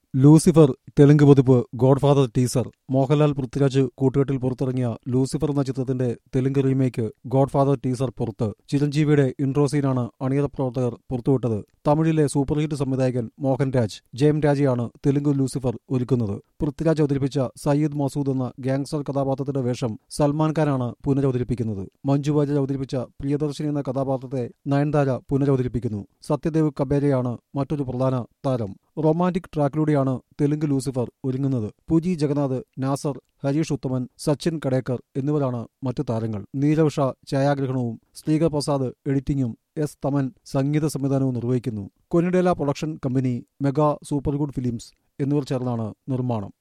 Lucifer Telugu പതിപ്പ് godfather teaser Mohanlal Prithviraj കൂട്ടുകെട്ടിൽ പുറത്തിറങ്ങിയ ലൂസിഫർ എന്ന ചിത്രത്തിന്റെ തെലുങ്ക് റീമേക്ക് ഗോഡ്ഫാദർ ടീസർ പുറത്ത് ചിരഞ്ജീവിയുടെ ഇൻട്രോ സീനാണ് അണിയറ പ്രവർത്തകർ പുറത്തുവിട്ടത് തമിഴിലെ സൂപ്പർ ഹിറ്റ് സംവിധായകൻ മോഹൻ രാജ് ജയം രാജയാണ് തെലുങ്ക് ലൂസിഫർ ഒരുക്കുന്നത് പൃഥ്വിരാജ് അവതരിപ്പിച്ച സയ്യിദ് മസൂദ് എന്ന ഗാങ്സ്റ്റർ കഥാപാത്രത്തിന്റെ വേഷം സൽമാൻ ഖാനാണ് പുനരവതരിപ്പിക്കുന്നത് മഞ്ജു വാര്യർ അവതരിപ്പിച്ച പ്രിയദർശിനി എന്ന കഥാപാത്രത്തെ നയൻതാര പുനരവതരിപ്പിക്കുന്നു സത്യദേവ് കബേരയാണ് മറ്റൊരു പ്രധാന താരം റൊമാന്റിക് ട്രാക്കിലൂടെയാണ് തെലുങ്ക് ലൂസിഫർ ഒരുങ്ങുന്നത് പുജി ജഗന്നാഥ് നാസർ ഹരീഷ് ഉത്തമൻ സച്ചിൻ കടേക്കർ എന്നിവരാണ് മറ്റു താരങ്ങൾ നീരവ് ഷാ ഛായാഗ്രഹണവും ശ്രീകർ പ്രസാദ് എഡിറ്റിംഗും എസ് തമൻ സംഗീത സംവിധാനവും നിർവഹിക്കുന്നു Konidela production company mega super good films എന്നിവർ ചേർന്നാണ് നിർമ്മാണം